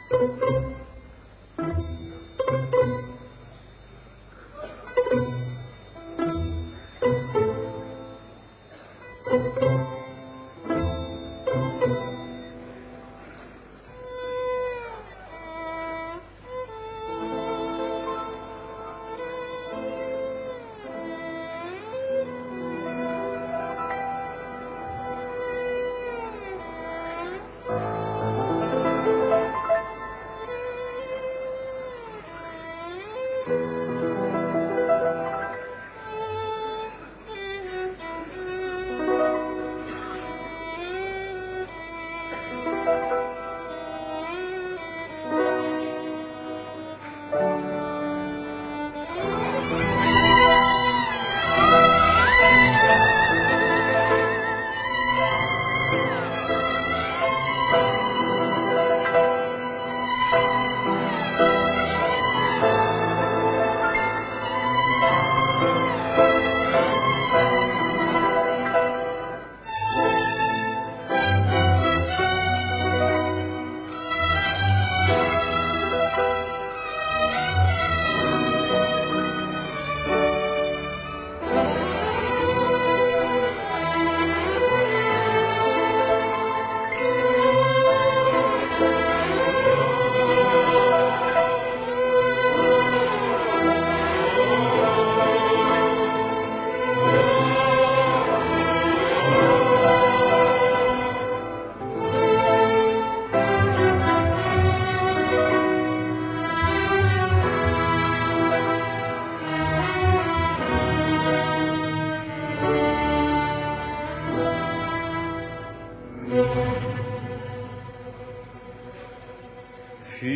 في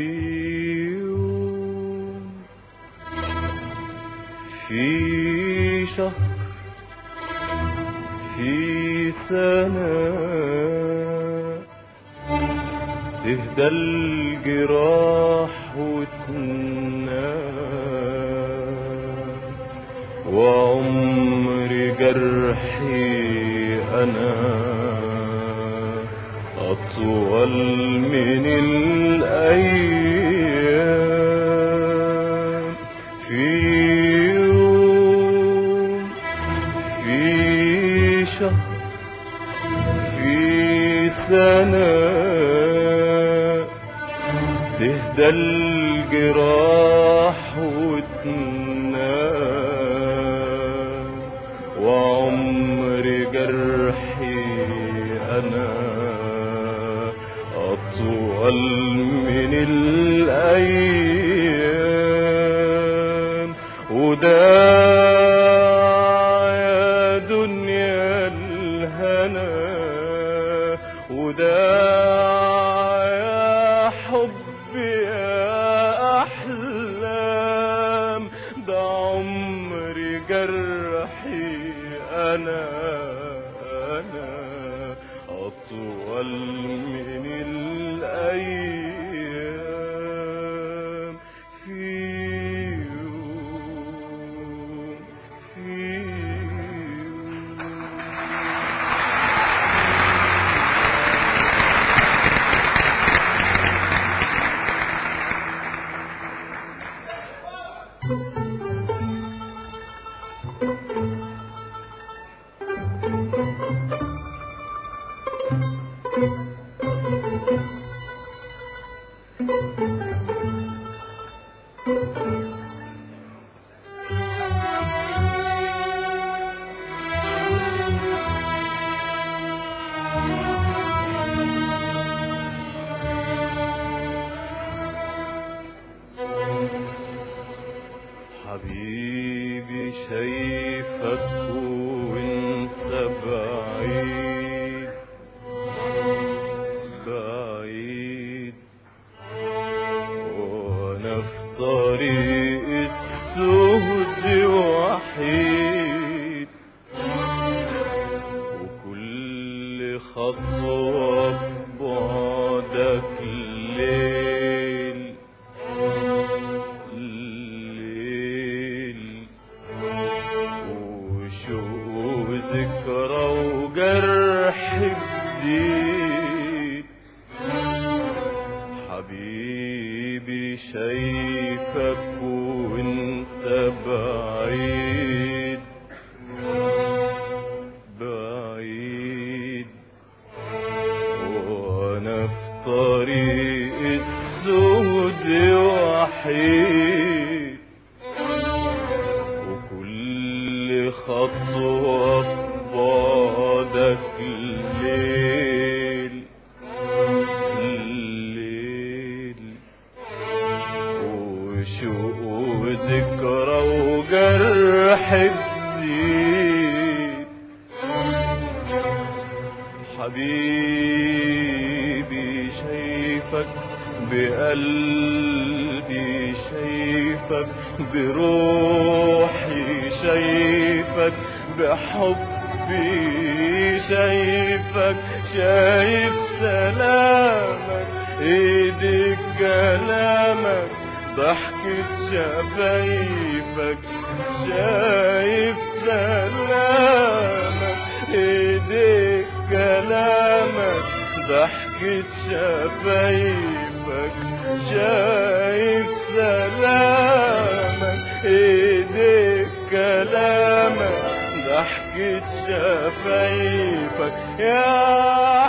يوم في شهر في سنة تهدى الجراح وتنام وعمر جرحي أنا أطول من الأيام في يوم في شهر في سنة تهدى الجراح وتنام وعمر جرحي أنا أطول من الأيام وده يا دنيا الهنا وده يا حب يا أحلام ده عمري جرحي أنا أنا أطول من الأيام في يوم في يوم حبيبي شايفك وانت بعيد بعيد وانا في طريق السهد وحيد وكل خطوة في بعدك ليل الليل حبيبي شايفك وانت بعيد بعيد وانا في طريق السود وحيد وكل خطوة في بعدك الليل الليل وشوق وذكرى وجرح جديد حبيبي شايفك بقلبي شايفك بروحي شايفك بحبي شايفك شايف سلامك ايدك كلامك ضحكة شفايفك شايف سلامك ايديك كلامك ضحكة شفايفك شايف سلامك ايديك كلامك ضحكة شفايفك يا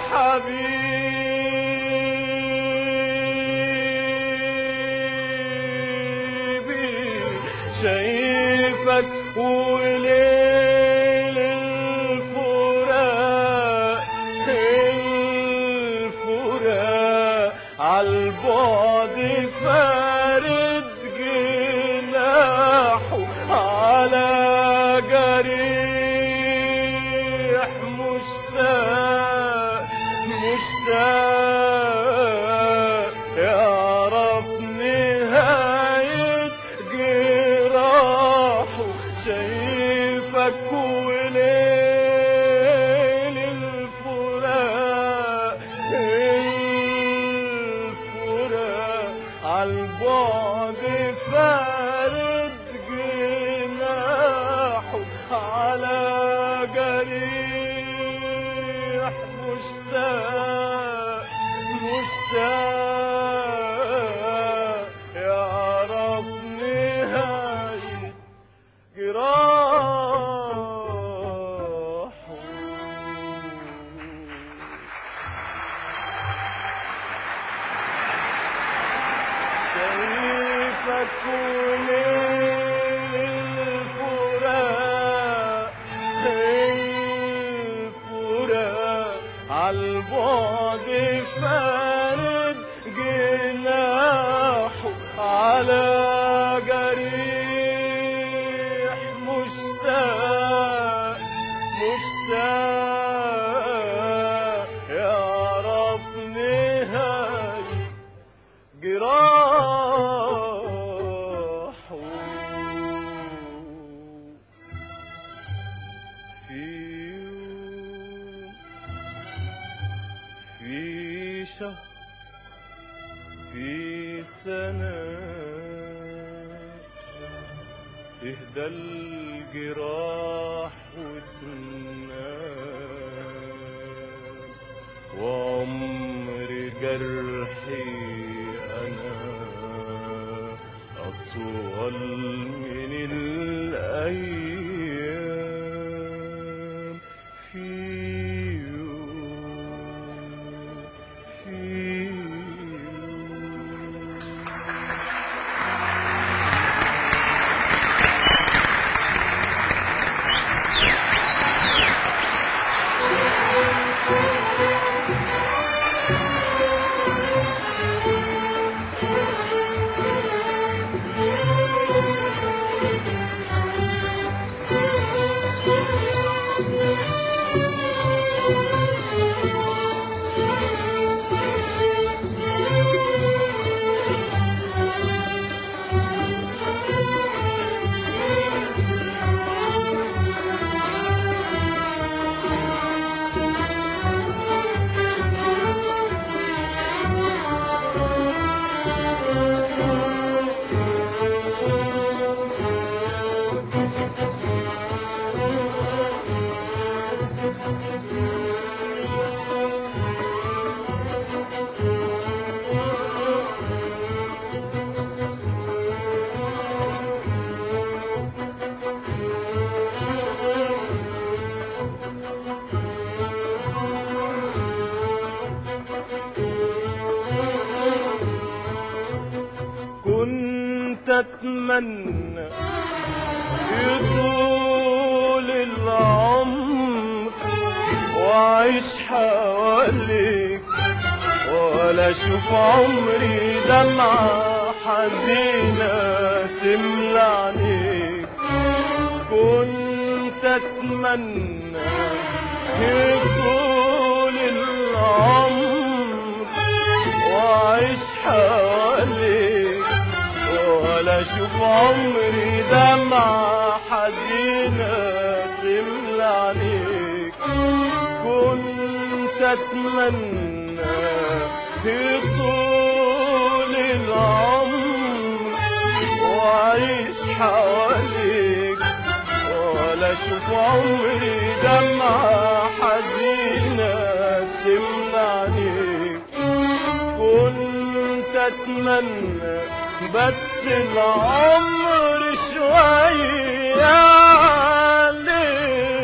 حبيبي شايفك وليل الفراق الفراق عالبعد فارد جناحه على جريح مشتاق مشتاق يعرف نهاية جراحه شايفك وليل الفراق الفراق عالبعد فارد جناحه على جريح مشتاق مشتاق يعرف نهاية جراحه شايفك وليل الفراق الفراق عالبعد فارد جناحه على جريح مشتاق مشتاق يعرف نهاية جراحه في يوم في شهر في سنة تهدى الجراح وتنام وعمر جرحي أنا أطول من الأيام في يوم في يوم كنت اتمنى يطول العمر واعيش حواليك ولا اشوف عمري دمعة حزينة تملى عينيك كنت اتمنى يطول العمر واعيش حواليك ولا اشوف عمري دمعة حزينة تملى عليك كنت اتمنى يطول العمر واعيش حواليك ولا اشوف عمري دمعة حزينة تملى عليك كنت اتمنى بس العمر شوية عليك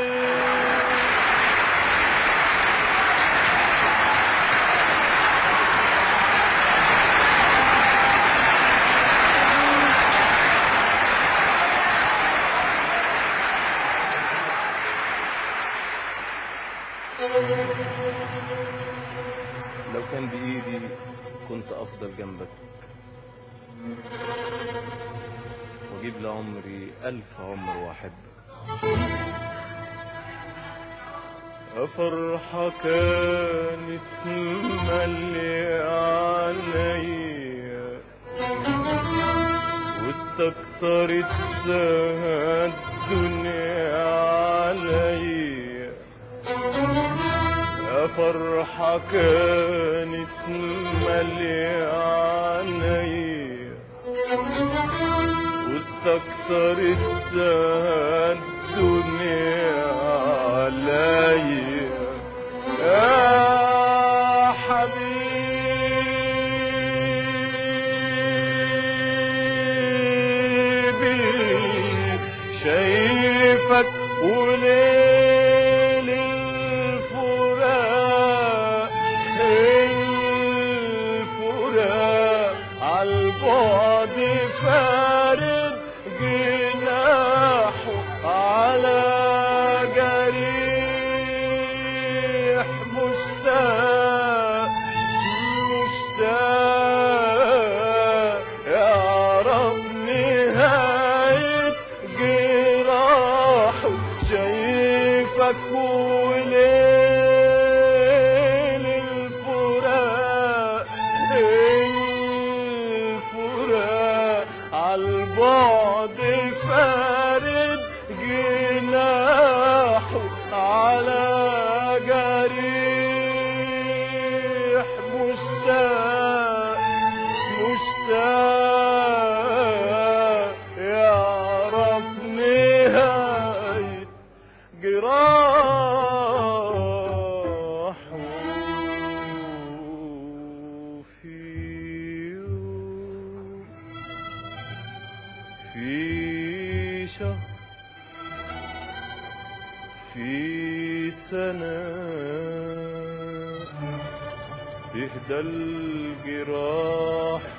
لو كان بإيدي كنت أفضل جنبك وأجيب لعمري ألف عمر وأحبك يا فرحة كانت ملي عليا واستكترتها الدنيا عليا يا فرحة كانت ملي عليا واستكترتها الدنيا عليا يا حبيبي شايفك وليل الفراق الفراق عالبعد فارد جناحه على جريح مشتاق مشتاق يعرف نهاية جراحه شايفك وليل الفراق الفراق عالبعد فارد جناحه على جريح مشتاق مشتاق يعرف نهاية جراحه في يوم في شهر في سنة تهدى الجراح